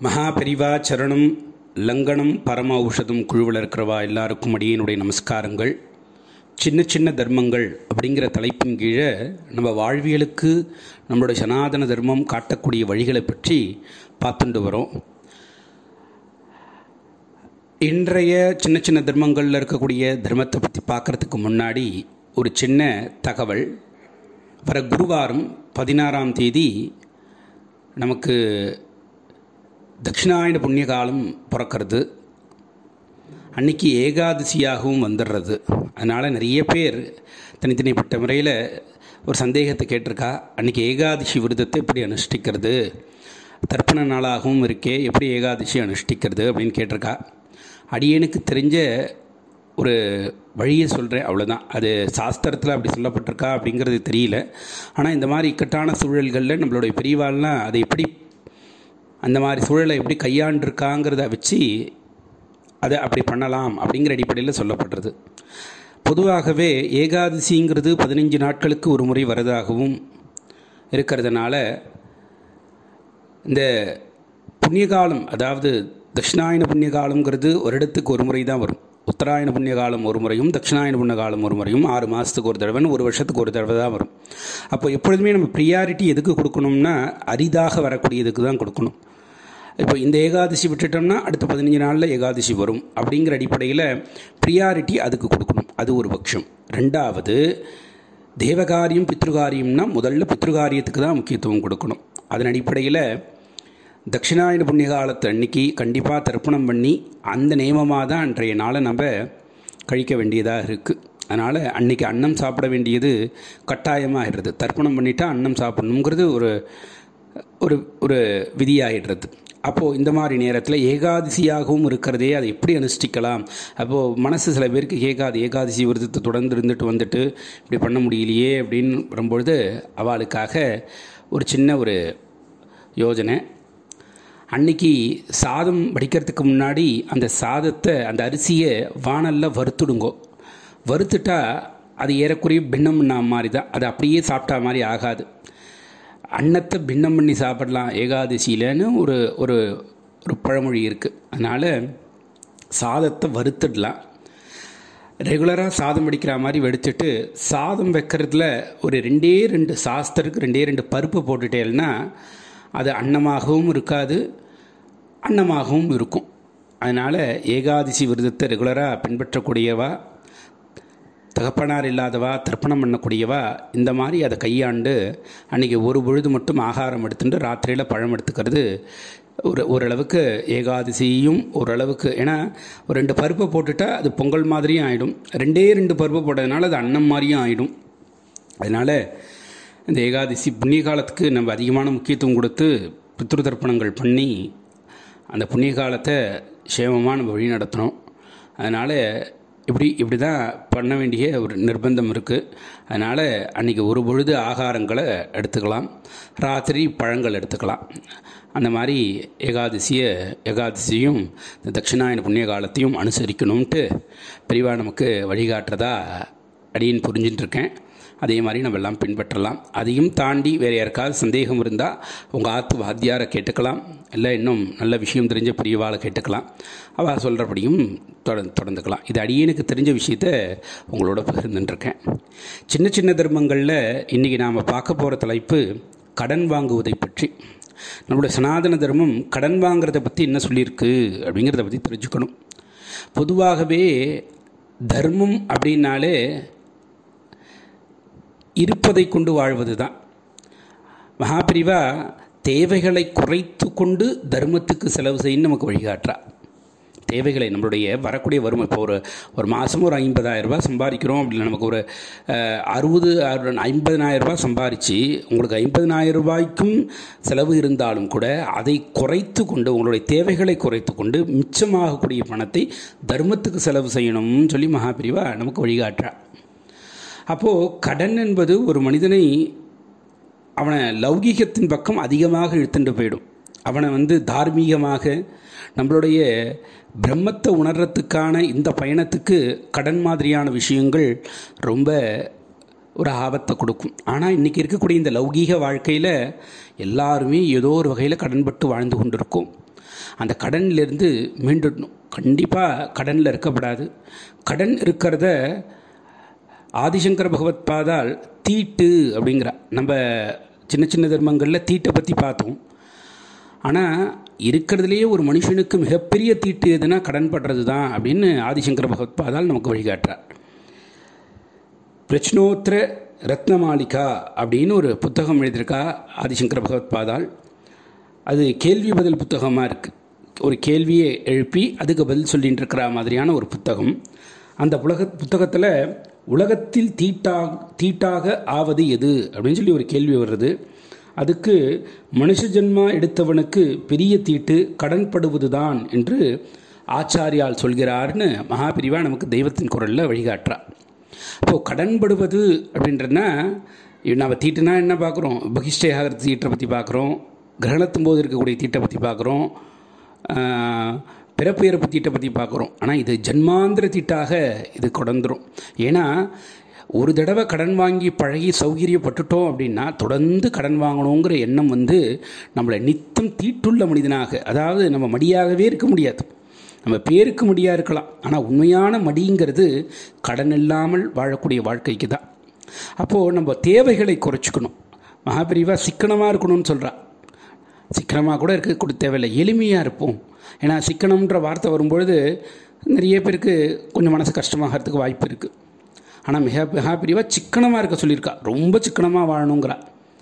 மகாபெரிவா சரணம் லங்கனம் பரம ஔஷதம் குழுவில் இருக்கிறவா எல்லாருக்கும் அடியனுடைய நமஸ்காரங்கள் சின்ன சின்ன தர்மங்கள் அப்படிங்கிற தலைப்பின் கீழே நம்ம வாழ்வியலுக்கு நம்மளுடைய சனாதன தர்மம் காட்டக்கூடிய வழிகளை பற்றி பார்த்துட்டு வரோம் இன்றைய சின்ன சின்ன தர்மங்களில் இருக்கக்கூடிய தர்மத்தை பற்றி பார்க்குறதுக்கு முன்னாடி ஒரு சின்ன தகவல் வர குருவாரம் பதினாறாம் தேதி நமக்கு தட்சிணாயன புண்ணிய காலம் பிறக்கிறது அன்னைக்கு ஏகாதசியாகவும் வந்துடுறது அதனால் நிறைய பேர் தனித்தனிப்பட்ட முறையில் ஒரு சந்தேகத்தை கேட்டிருக்கா அன்றைக்கி ஏகாதசி விரதத்தை எப்படி அனுஷ்டிக்கிறது தர்ப்பண நாளாகவும் இருக்கே எப்படி ஏகாதசி அனுஷ்டிக்கிறது அப்படின்னு கேட்டிருக்கா அடியனுக்கு தெரிஞ்ச ஒரு வழியை சொல்கிறேன் அவ்வளோதான் அது சாஸ்திரத்தில் அப்படி சொல்லப்பட்டிருக்கா அப்படிங்கிறது தெரியல ஆனால் இந்த மாதிரி இக்கட்டான சூழல்களில் நம்மளுடைய பெரியவாள்லாம் அதை எப்படி அந்த மாதிரி சூழலை எப்படி கையாண்டிருக்காங்கிறத வச்சு அதை அப்படி பண்ணலாம் அப்படிங்கிற அடிப்படையில் சொல்லப்படுறது பொதுவாகவே ஏகாதசிங்கிறது பதினஞ்சு நாட்களுக்கு ஒரு முறை வரதாகவும் இருக்கிறதுனால இந்த புண்ணியகாலம் அதாவது தட்சிணாயன புண்ணியகாலங்கிறது ஒரு இடத்துக்கு ஒரு முறை தான் வரும் உத்தராயண புண்ணிய காலம் ஒரு முறையும் தட்சிணாயன புண்ணிய காலம் ஒரு முறையும் ஆறு மாதத்துக்கு ஒரு தடவைன்னு ஒரு வருஷத்துக்கு ஒரு தடவை தான் வரும் அப்போ எப்பொழுதுமே நம்ம ப்ரியாரிட்டி எதுக்கு கொடுக்கணும்னா அரிதாக வரக்கூடியதுக்கு தான் கொடுக்கணும் இப்போ இந்த ஏகாதசி விட்டுட்டோம்னா அடுத்த பதினஞ்சு நாளில் ஏகாதசி வரும் அப்படிங்கிற அடிப்படையில் ப்ரியாரிட்டி அதுக்கு கொடுக்கணும் அது ஒரு பட்சம் ரெண்டாவது தேவகாரியம் பித்ருகாரியம்னா முதல்ல பித்ருகாரியத்துக்கு தான் முக்கியத்துவம் கொடுக்கணும் அதன் அடிப்படையில் தட்சிணாயன புண்ணிய காலத்து அன்னைக்கு கண்டிப்பாக தர்ப்பணம் பண்ணி அந்த நியமமாக தான் அன்றைய நாளை நம்ம கழிக்க வேண்டியதாக இருக்குது அதனால் அன்றைக்கி அன்னம் சாப்பிட வேண்டியது கட்டாயமாகிடுறது தர்ப்பணம் பண்ணிட்டா அன்னம் சாப்பிடணுங்கிறது ஒரு ஒரு ஒரு விதியாகிடுறது அப்போது இந்த மாதிரி நேரத்தில் ஏகாதசியாகவும் இருக்கிறதே அதை எப்படி அனுஷ்டிக்கலாம் அப்போது மனசு சில பேருக்கு கேட்காது ஏகாதசி விரதத்தை தொடர்ந்து இருந்துட்டு வந்துட்டு இப்படி பண்ண முடியலையே அப்படின்னு வரும்பொழுது அவளுக்காக ஒரு சின்ன ஒரு யோஜனை அன்னைக்கு சாதம் வடிக்கிறதுக்கு முன்னாடி அந்த சாதத்தை அந்த அரிசியை வானலில் வறுத்துடுங்கோ வறுத்துட்டா அது ஏறக்குறைய பின்னம் பண்ண மாதிரி தான் அது அப்படியே சாப்பிட்டா மாதிரி ஆகாது அன்னத்தை பின்னம் பண்ணி சாப்பிடலாம் ஏகாதசியிலன்னு ஒரு ஒரு ஒரு பழமொழி இருக்குது அதனால் சாதத்தை வறுத்துடலாம் ரெகுலராக சாதம் வடிக்கிற மாதிரி வெடிச்சிட்டு சாதம் வைக்கிறதுல ஒரு ரெண்டே ரெண்டு சாஸ்திரத்துக்கு ரெண்டே ரெண்டு பருப்பு போட்டுட்டேன்னா அது அன்னமாகவும் இருக்காது அன்னமாகவும் இருக்கும் அதனால் ஏகாதசி விரதத்தை ரெகுலராக பின்பற்றக்கூடியவா தகப்பனார் இல்லாதவா தர்ப்பணம் பண்ணக்கூடியவா இந்த மாதிரி அதை கையாண்டு அன்றைக்கி ஒரு பொழுது மட்டும் ஆகாரம் எடுத்துட்டு ராத்திரியில் பழம் எடுத்துக்கிறது ஒரு ஓரளவுக்கு ஏகாதசியும் ஓரளவுக்கு ஏன்னா ஒரு ரெண்டு பருப்பை போட்டுட்டா அது பொங்கல் மாதிரியும் ஆகிடும் ரெண்டே ரெண்டு பருப்பு போட்டதுனால அது அன்னம் மாதிரியும் ஆகிடும் அதனால் இந்த ஏகாதசி புண்ணிய காலத்துக்கு நம்ம அதிகமான முக்கியத்துவம் கொடுத்து பித்ரு தர்ப்பணங்கள் பண்ணி அந்த புண்ணிய காலத்தை சேமமாக நம்ம வழி நடத்தணும் அதனால் இப்படி இப்படி தான் பண்ண வேண்டிய ஒரு நிர்பந்தம் இருக்குது அதனால் அன்றைக்கி ஒரு பொழுது ஆகாரங்களை எடுத்துக்கலாம் ராத்திரி பழங்கள் எடுத்துக்கலாம் அந்த மாதிரி ஏகாதசியை ஏகாதசியும் இந்த தட்சிணாயன புண்ணிய காலத்தையும் அனுசரிக்கணும்ன்ட்டு பெரியவா நமக்கு வழிகாட்டுறதா அடியின் புரிஞ்சுட்டு இருக்கேன் அதே மாதிரி நம்ம எல்லாம் பின்பற்றலாம் அதையும் தாண்டி வேறு யாருக்காவது சந்தேகம் இருந்தால் உங்கள் ஆத்து வாத்தியாரை கேட்டுக்கலாம் இல்லை இன்னும் நல்ல விஷயம் தெரிஞ்ச பெரியவாளை கேட்டுக்கலாம் அவள் சொல்கிறபடியும் தொடர்ந்து தொடர்ந்துக்கலாம் இது அடியனுக்கு தெரிஞ்ச விஷயத்த உங்களோட பகிர்ந்துட்டுருக்கேன் சின்ன சின்ன தர்மங்களில் இன்றைக்கி நாம் பார்க்க போகிற தலைப்பு கடன் வாங்குவதை பற்றி நம்மளுடைய சனாதன தர்மம் கடன் வாங்குறத பற்றி என்ன சொல்லியிருக்கு அப்படிங்கிறத பற்றி தெரிஞ்சுக்கணும் பொதுவாகவே தர்மம் அப்படின்னாலே இருப்பதை கொண்டு வாழ்வது தான் மகாபிரிவா தேவைகளை குறைத்து கொண்டு தர்மத்துக்கு செலவு செய்யணும் நமக்கு வழிகாட்டுறா தேவைகளை நம்மளுடைய வரக்கூடிய வறுமை இப்போ ஒரு ஒரு மாதம் ஒரு ஐம்பதாயிரம் ரூபாய் சம்பாதிக்கிறோம் அப்படின்னா நமக்கு ஒரு அறுபது ஐம்பதனாயிரம் ரூபாய் சம்பாதிச்சு உங்களுக்கு ஐம்பதனாயிரம் ரூபாய்க்கும் செலவு இருந்தாலும் கூட அதை குறைத்து கொண்டு உங்களுடைய தேவைகளை குறைத்து கொண்டு மிச்சமாகக்கூடிய பணத்தை தர்மத்துக்கு செலவு செய்யணும்னு சொல்லி மகாபிரிவா நமக்கு வழிகாட்டுறா அப்போது கடன் என்பது ஒரு மனிதனை அவனை லௌகீகத்தின் பக்கம் அதிகமாக இழுத்துட்டு போயிடும் அவனை வந்து தார்மீகமாக நம்மளுடைய பிரம்மத்தை உணர்றதுக்கான இந்த பயணத்துக்கு கடன் மாதிரியான விஷயங்கள் ரொம்ப ஒரு ஆபத்தை கொடுக்கும் ஆனால் இன்றைக்கி இருக்கக்கூடிய இந்த லௌகீக வாழ்க்கையில் எல்லாருமே ஏதோ ஒரு வகையில் கடன்பட்டு வாழ்ந்து கொண்டிருக்கோம் அந்த கடன்லேருந்து மீண்டுடணும் கண்டிப்பாக கடனில் இருக்கப்படாது கடன் இருக்கிறத ஆதிசங்கர பகவத் பாதால் தீட்டு அப்படிங்கிறா நம்ம சின்ன சின்ன தர்மங்களில் தீட்டை பற்றி பார்த்தோம் ஆனால் இருக்கிறதுலேயே ஒரு மனுஷனுக்கு மிகப்பெரிய தீட்டு எதுனா கடன் படுறது தான் அப்படின்னு ஆதிசங்கர பகவத் பாதால் நமக்கு வழிகாட்டுறார் பிரச்னோத்திர ரத்னமாலிகா அப்படின்னு ஒரு புத்தகம் எழுதியிருக்கா ஆதிசங்கர பகவத் பாதால் அது கேள்வி பதில் புத்தகமாக இருக்குது ஒரு கேள்வியை எழுப்பி அதுக்கு பதில் சொல்லிட்டு இருக்கிற மாதிரியான ஒரு புத்தகம் அந்த உலக புத்தகத்தில் உலகத்தில் தீட்டா தீட்டாக ஆவது எது அப்படின்னு சொல்லி ஒரு கேள்வி வருது அதுக்கு மனுஷ ஜென்மா எடுத்தவனுக்கு பெரிய தீட்டு கடன்படுவது தான் என்று ஆச்சாரியால் சொல்கிறார்னு மகாபிரிவா நமக்கு தெய்வத்தின் குரலில் வழிகாட்டுறார் அப்போது கடன்படுவது அப்படின்றனா நம்ம தீட்டுனா என்ன பார்க்குறோம் பகிஷ்டேகார தீட்டை பற்றி பார்க்குறோம் கிரகணத்தும் போது இருக்கக்கூடிய தீட்டை பற்றி பார்க்குறோம் பிறப்பு இறப்பு தீட்டை பற்றி பார்க்குறோம் ஆனால் இது ஜன்மாந்திர தீட்டாக இது கொடந்துரும் ஏன்னா ஒரு தடவை கடன் வாங்கி பழகி சௌகரியப்பட்டுட்டோம் அப்படின்னா தொடர்ந்து கடன் வாங்கணுங்கிற எண்ணம் வந்து நம்மளை நித்தம் தீட்டுள்ள மனிதனாக அதாவது நம்ம மடியாகவே இருக்க முடியாது நம்ம பேருக்கு மடியாக இருக்கலாம் ஆனால் உண்மையான மடிங்கிறது கடன் இல்லாமல் வாழக்கூடிய வாழ்க்கைக்கு தான் அப்போது நம்ம தேவைகளை குறைச்சிக்கணும் மகாபிரிவா சிக்கனமாக இருக்கணும்னு சொல்கிறா சிக்கனமாக கூட இருக்க கூட தேவையில்லை எளிமையாக இருப்போம் ஏன்னா சிக்கனம்ன்ற வார்த்தை வரும்பொழுது நிறைய பேருக்கு கொஞ்சம் மனசு கஷ்டமாகிறதுக்கு வாய்ப்பு இருக்குது ஆனால் மிக மிக பிரிவாக சிக்கனமாக இருக்க சொல்லியிருக்கா ரொம்ப சிக்கனமாக வாழணுங்கிறா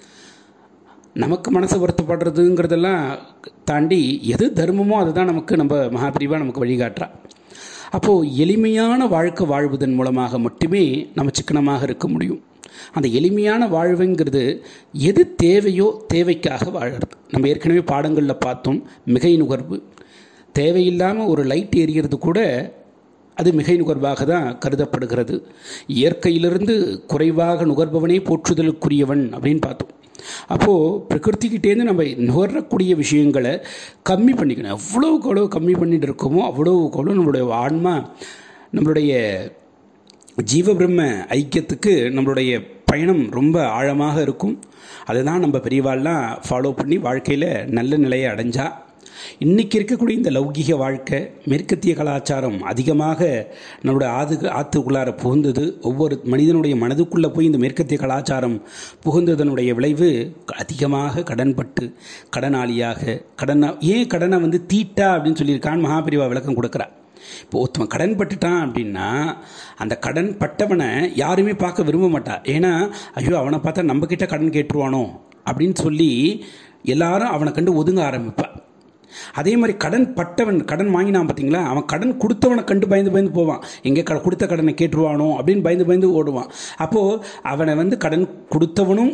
நமக்கு மனசு வருத்தப்படுறதுங்கிறதெல்லாம் தாண்டி எது தர்மமோ அதுதான் நமக்கு நம்ம மகாபிரிவாக நமக்கு வழிகாட்டுறா அப்போது எளிமையான வாழ்க்கை வாழ்வதன் மூலமாக மட்டுமே நம்ம சிக்கனமாக இருக்க முடியும் அந்த எளிமையான வாழ்வுங்கிறது எது தேவையோ தேவைக்காக வாழறது நம்ம ஏற்கனவே பாடங்களில் பார்த்தோம் மிகை நுகர்வு தேவையில்லாமல் ஒரு லைட் எரியறது கூட அது மிகை நுகர்வாக தான் கருதப்படுகிறது இயற்கையிலிருந்து குறைவாக நுகர்பவனே போற்றுதலுக்குரியவன் அப்படின்னு பார்த்தோம் அப்போது பிரகிருத்திக்கிட்டேருந்து நம்ம நுகரக்கூடிய விஷயங்களை கம்மி பண்ணிக்கணும் எவ்வளோக்கு எவ்வளோ கம்மி பண்ணிட்டு இருக்கோமோ அவ்வளோக்கு எவ்வளோ நம்மளுடைய ஆன்மா நம்மளுடைய ஜீவபிரம்ம ஐக்கியத்துக்கு நம்மளுடைய பயணம் ரொம்ப ஆழமாக இருக்கும் அதை தான் நம்ம பெரியவாள்லாம் ஃபாலோ பண்ணி வாழ்க்கையில் நல்ல நிலையை அடைஞ்சா இன்றைக்கி இருக்கக்கூடிய இந்த லௌகிக வாழ்க்கை மேற்கத்திய கலாச்சாரம் அதிகமாக நம்மளுடைய ஆது ஆத்துக்குள்ளார புகுந்தது ஒவ்வொரு மனிதனுடைய மனதுக்குள்ளே போய் இந்த மேற்கத்திய கலாச்சாரம் புகுந்ததனுடைய விளைவு அதிகமாக கடன்பட்டு கடனாளியாக கடனை ஏன் கடனை வந்து தீட்டா அப்படின்னு சொல்லியிருக்கான்னு மகாபிரிவா விளக்கம் கொடுக்குறா இப்போ ஒருத்தவன் கடன் பட்டுட்டான் அப்படின்னா அந்த கடன் பட்டவனை யாருமே பார்க்க விரும்ப மாட்டா ஏன்னா ஐயோ அவனை பார்த்தா நம்மக்கிட்ட கடன் கேட்டுருவானோ அப்படின்னு சொல்லி எல்லாரும் அவனை கண்டு ஒதுங்க ஆரம்பிப்பான் அதே மாதிரி கடன் பட்டவன் கடன் வாங்கினான் பார்த்தீங்களா அவன் கடன் கொடுத்தவனை கண்டு பயந்து பயந்து போவான் எங்கே க கொடுத்த கடனை கேட்டுருவானோ அப்படின்னு பயந்து பயந்து ஓடுவான் அப்போது அவனை வந்து கடன் கொடுத்தவனும்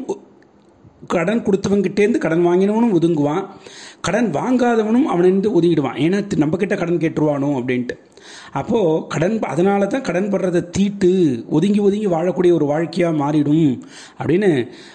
கடன் கொடுத்தவங்கிட்டேருந்து கடன் வாங்கினவனும் ஒதுங்குவான் கடன் வாங்காதவனும் அவனிருந்து ஒதுங்கிடுவான் ஏன்னா நம்மக்கிட்ட கடன் கேட்டுருவானோ அப்படின்ட்டு அப்போது கடன் அதனால தான் கடன் படுறதை தீட்டு ஒதுங்கி ஒதுங்கி வாழக்கூடிய ஒரு வாழ்க்கையாக மாறிடும் அப்படின்னு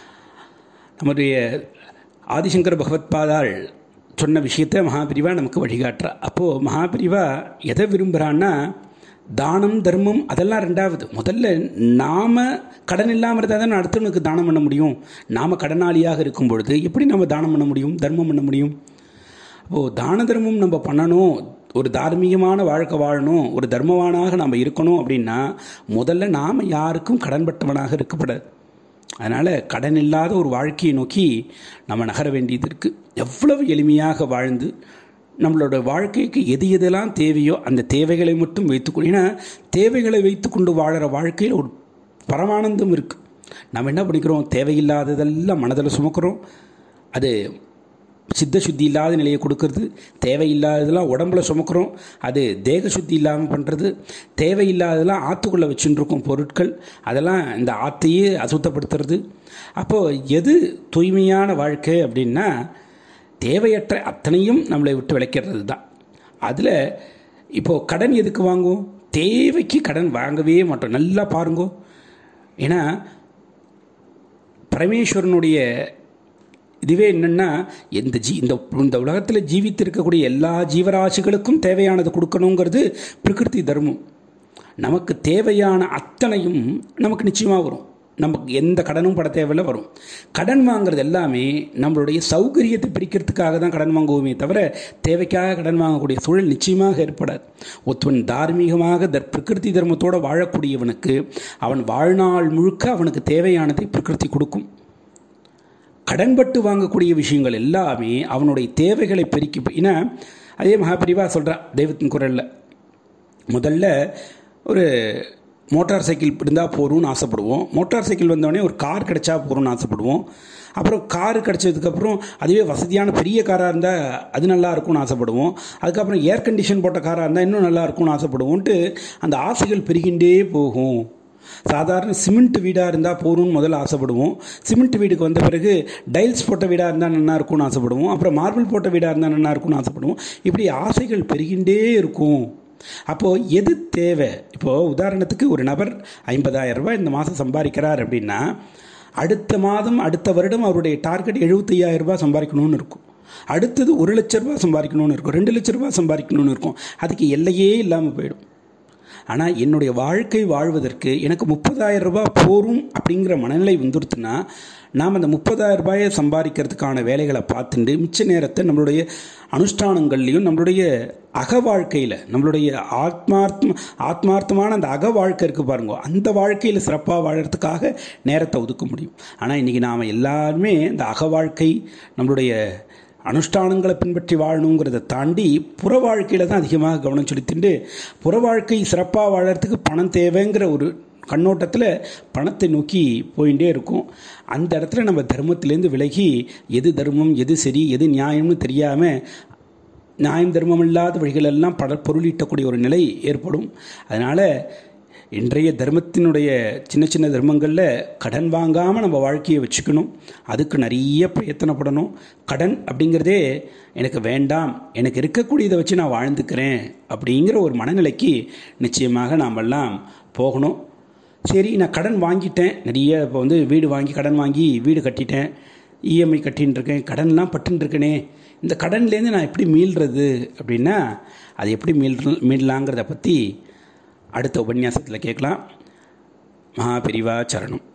நம்முடைய ஆதிசங்கர பகவத் பாதால் சொன்ன விஷயத்தை மகாபிரிவா நமக்கு வழிகாட்டுறா அப்போது மகாபிரிவா எதை விரும்புகிறான்னா தானம் தர்மம் அதெல்லாம் ரெண்டாவது முதல்ல நாம் கடன் இல்லாமல் இருந்தால் தான் அடுத்தவனுக்கு தானம் பண்ண முடியும் நாம் கடனாளியாக இருக்கும் பொழுது எப்படி நம்ம தானம் பண்ண முடியும் தர்மம் பண்ண முடியும் அப்போது தான தர்மம் நம்ம பண்ணணும் ஒரு தார்மீகமான வாழ்க்கை வாழணும் ஒரு தர்மவானாக நம்ம இருக்கணும் அப்படின்னா முதல்ல நாம் யாருக்கும் கடன்பட்டவனாக இருக்கப்படாது அதனால் கடன் இல்லாத ஒரு வாழ்க்கையை நோக்கி நம்ம நகர வேண்டியது இருக்குது எவ்வளவு எளிமையாக வாழ்ந்து நம்மளோட வாழ்க்கைக்கு எது எதெல்லாம் தேவையோ அந்த தேவைகளை மட்டும் வைத்துக்கொண்டு ஏன்னா தேவைகளை வைத்துக்கொண்டு வாழற வாழ்க்கையில் ஒரு பரமானந்தம் இருக்குது நம்ம என்ன பண்ணிக்கிறோம் தேவையில்லாததெல்லாம் மனதில் சுமக்கிறோம் அது சித்த சுத்தி இல்லாத நிலையை கொடுக்கறது தேவையில்லாததெல்லாம் உடம்புல சுமக்கிறோம் அது தேக சுத்தி இல்லாமல் பண்ணுறது தேவையில்லாததெல்லாம் ஆற்றுக்குள்ளே வச்சுருக்கோம் பொருட்கள் அதெல்லாம் இந்த ஆற்றையே அசுத்தப்படுத்துறது அப்போது எது தூய்மையான வாழ்க்கை அப்படின்னா தேவையற்ற அத்தனையும் நம்மளை விட்டு விளக்கிறது தான் அதில் இப்போது கடன் எதுக்கு வாங்குவோம் தேவைக்கு கடன் வாங்கவே மாட்டோம் நல்லா பாருங்கோ ஏன்னா பரமேஸ்வரனுடைய இதுவே என்னென்னா இந்த ஜீ இந்த இந்த உலகத்தில் ஜீவித்து இருக்கக்கூடிய எல்லா ஜீவராசிகளுக்கும் தேவையானது கொடுக்கணுங்கிறது பிரகிருதி தர்மம் நமக்கு தேவையான அத்தனையும் நமக்கு நிச்சயமாக வரும் நமக்கு எந்த கடனும் பட தேவையில்ல வரும் கடன் வாங்குறது எல்லாமே நம்மளுடைய சௌகரியத்தை பிரிக்கிறதுக்காக தான் கடன் வாங்குவோமே தவிர தேவைக்காக கடன் வாங்கக்கூடிய சூழல் நிச்சயமாக ஏற்படாது ஒருத்தவன் தார்மீகமாக தர் பிரகிருதி தர்மத்தோடு வாழக்கூடியவனுக்கு அவன் வாழ்நாள் முழுக்க அவனுக்கு தேவையானதை பிரகிருதி கொடுக்கும் கடன்பட்டு வாங்கக்கூடிய விஷயங்கள் எல்லாமே அவனுடைய தேவைகளை பெருக்கி ஏன்னா அதே மகாபிரிவா சொல்கிறா தெய்வத்தின் குரலில் முதல்ல ஒரு மோட்டார் சைக்கிள் இருந்தால் போகிறோம்னு ஆசைப்படுவோம் மோட்டார் சைக்கிள் வந்தோடனே ஒரு கார் கிடைச்சா போகிறோம்னு ஆசைப்படுவோம் அப்புறம் கார் கிடச்சதுக்கப்புறம் அதுவே வசதியான பெரிய காராக இருந்தால் அது நல்லா இருக்கும்னு ஆசைப்படுவோம் அதுக்கப்புறம் ஏர் கண்டிஷன் போட்ட காராக இருந்தால் இன்னும் நல்லா இருக்கும்னு ஆசைப்படுவோன்ட்டு அந்த ஆசைகள் பெருகின்றே போகும் சாதாரண சிமெண்ட் வீடாக இருந்தால் போகணும்னு முதல்ல ஆசைப்படுவோம் சிமெண்ட் வீடுக்கு வந்த பிறகு டைல்ஸ் போட்ட வீடாக இருந்தால் நல்லா இருக்கும்னு ஆசைப்படுவோம் அப்புறம் மார்பிள் போட்ட வீடாக இருந்தால் நல்லா இருக்கும்னு ஆசைப்படுவோம் இப்படி ஆசைகள் பெருகின்றே இருக்கும் அப்போது எது தேவை இப்போது உதாரணத்துக்கு ஒரு நபர் ஐம்பதாயிரம் ரூபாய் இந்த மாதம் சம்பாதிக்கிறார் அப்படின்னா அடுத்த மாதம் அடுத்த வருடம் அவருடைய டார்கெட் எழுபத்தையாயிரம் ரூபாய் சம்பாதிக்கணும்னு இருக்கும் அடுத்தது ஒரு லட்ச ரூபாய் சம்பாதிக்கணும்னு இருக்கும் ரெண்டு லட்ச ரூபாய் சம்பாதிக்கணும்னு இருக்கும் அதுக்கு எல்லையே இல்லாமல் போயிடும் ஆனால் என்னுடைய வாழ்க்கை வாழ்வதற்கு எனக்கு முப்பதாயிரம் ரூபாய் போரும் அப்படிங்கிற மனநிலை வந்துருத்துன்னா நாம் அந்த முப்பதாயிரம் ரூபாயை சம்பாதிக்கிறதுக்கான வேலைகளை பார்த்துட்டு மிச்ச நேரத்தை நம்மளுடைய அனுஷ்டானங்கள்லையும் நம்மளுடைய அக வாழ்க்கையில் நம்மளுடைய ஆத்மார்த்தம் ஆத்மார்த்தமான அந்த அக வாழ்க்கை இருக்குது பாருங்க அந்த வாழ்க்கையில் சிறப்பாக வாழறதுக்காக நேரத்தை ஒதுக்க முடியும் ஆனால் இன்றைக்கி நாம் எல்லாருமே இந்த அக வாழ்க்கை நம்மளுடைய அனுஷ்டானங்களை பின்பற்றி வாழணுங்கிறத தாண்டி புற வாழ்க்கையில் தான் அதிகமாக கவனம் செலுத்திட்டு புற வாழ்க்கை சிறப்பாக வாழறதுக்கு பணம் தேவைங்கிற ஒரு கண்ணோட்டத்தில் பணத்தை நோக்கி போயிட்டே இருக்கும் அந்த இடத்துல நம்ம தர்மத்திலேருந்து விலகி எது தர்மம் எது சரி எது நியாயம்னு தெரியாமல் நியாயம் தர்மம் இல்லாத வழிகளெல்லாம் பட பொருளீட்டக்கூடிய ஒரு நிலை ஏற்படும் அதனால் இன்றைய தர்மத்தினுடைய சின்ன சின்ன தர்மங்களில் கடன் வாங்காமல் நம்ம வாழ்க்கையை வச்சுக்கணும் அதுக்கு நிறைய பிரயத்தனப்படணும் கடன் அப்படிங்கிறதே எனக்கு வேண்டாம் எனக்கு இருக்கக்கூடியதை வச்சு நான் வாழ்ந்துக்கிறேன் அப்படிங்கிற ஒரு மனநிலைக்கு நிச்சயமாக நாமெல்லாம் போகணும் சரி நான் கடன் வாங்கிட்டேன் நிறைய இப்போ வந்து வீடு வாங்கி கடன் வாங்கி வீடு கட்டிட்டேன் இஎம்ஐ கட்டின்னு இருக்கேன் கடன்லாம் பட்டுன்னு இருக்கேனே இந்த கடன்லேருந்து நான் எப்படி மீள்றது அப்படின்னா அது எப்படி மீள் மீளலாங்கிறத பற்றி அடுத்த உபன்யாசத்தில் கேட்கலாம் மகாபிரிவா சரணம்